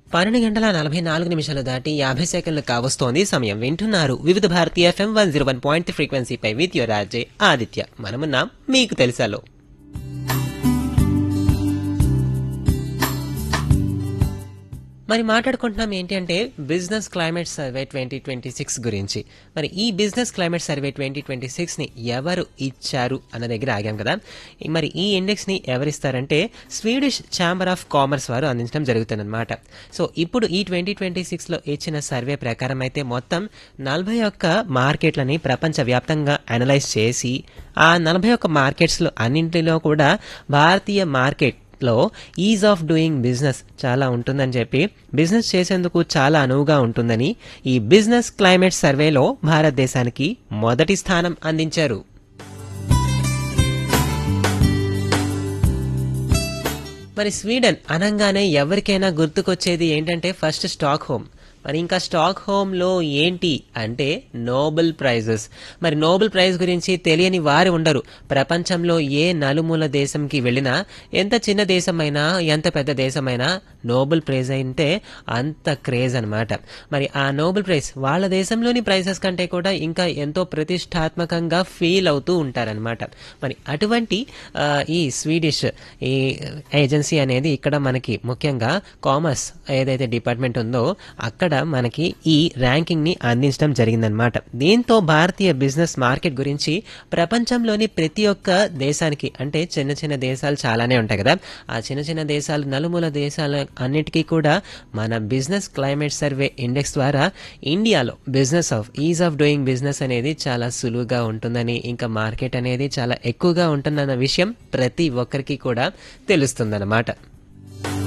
పన్నెండు గంటల నలభై నాలుగు నిమిషాలు దాటి యాభై సెకండ్లు కావస్తోంది సమయం వింటున్నారు వివిధ భారతీయ FM one zero one point ఫ్రీక్వెన్సీపై విత్ యువర్ రాజే ఆదిత్య మనమున్నాం మీకు తెలుసాలో మరి మాట్లాడుకుంటున్నాం ఏంటి అంటే business climate survey twenty twenty six గురించి మరి ఈ business climate survey twenty twenty సిక్స్ని ఎవరు ఇచ్చారు అన్న దగ్గర ఆగాం కదా మరి ఈ ఇండెక్స్ని ఎవరిస్తారంటే స్వీడిష్ ఛాంబర్ ఆఫ్ కామర్స్ వారు అందించడం జరుగుతుందన్నమాట సో ఇప్పుడు ఈ ట్వంటీ ట్వంటీ సిక్స్లో ఇచ్చిన సర్వే ప్రకారం అయితే మొత్తం నలభై ఒక్క మార్కెట్లని ప్రపంచవ్యాప్తంగా అనలైజ్ చేసి ఆ నలభై ఒక్క మార్కెట్స్లో అన్నింటిలో కూడా భారతీయ మార్కెట్ లో ఈజ్ ఆఫ్ డూయింగ్ బిజినెస్ చాలా ఉంటుందని చెప్పి బిజినెస్ చేసేందుకు చాలా అనువుగా ఉంటుందని ఈ బిజినెస్ క్లైమేట్ సర్వేలో భారతదేశానికి మొదటి స్థానం అందించారు మరి స్వీడన్ అనంగానే ఎవరికైనా గుర్తుకొచ్చేది ఏంటంటే ఫస్ట్ స్టాక్ హోమ్ మరి ఇంకా స్టాక్ హోమ్లో ఏంటి అంటే నోబెల్ ప్రైజెస్ మరి నోబెల్ ప్రైజ్ గురించి తెలియని వారు ఉండరు ప్రపంచంలో ఏ నలుమూల దేశంకి వెళ్ళినా ఎంత చిన్న దేశమైనా ఎంత పెద్ద దేశమైనా నోబెల్ ప్రైజ్ అయితే అంత క్రేజ్ అన్నమాట మరి ఆ నోబెల్ ప్రైజ్ వాళ్ళ దేశంలోని ప్రైజెస్ కంటే కూడా ఇంకా ఎంతో ప్రతిష్టాత్మకంగా ఫీల్ అవుతూ ఉంటారనమాట మరి అటువంటి ఆ, ఈ స్వీడిష్ ఈ ఏజెన్సీ అనేది ఇక్కడ మనకి ముఖ్యంగా కామర్స్ ఏదైతే డిపార్ట్మెంట్ ఉందో అక్కడ మనకి ఈ ర్యాంకింగ్ ని అందించడం జరిగిందనమాట దీంతో భారతీయ బిజినెస్ మార్కెట్ గురించి ప్రపంచంలోని ప్రతి ఒక్క దేశానికి అంటే చిన్న చిన్న దేశాలు చాలానే ఉంటాయి కదా ఆ చిన్న చిన్న దేశాలు నలుమూల దేశాల అన్నిటికీ కూడా మన బిజినెస్ క్లైమేట్ సర్వే ఇండెక్స్ ద్వారా ఇండియాలో business of ease of doing business అనేది చాలా సులువుగా ఉంటుందని ఇంకా మార్కెట్ అనేది చాలా ఎక్కువగా ఉంటుందన్న విషయం ప్రతి ఒక్కరికి కూడా తెలుస్తుందన్నమాట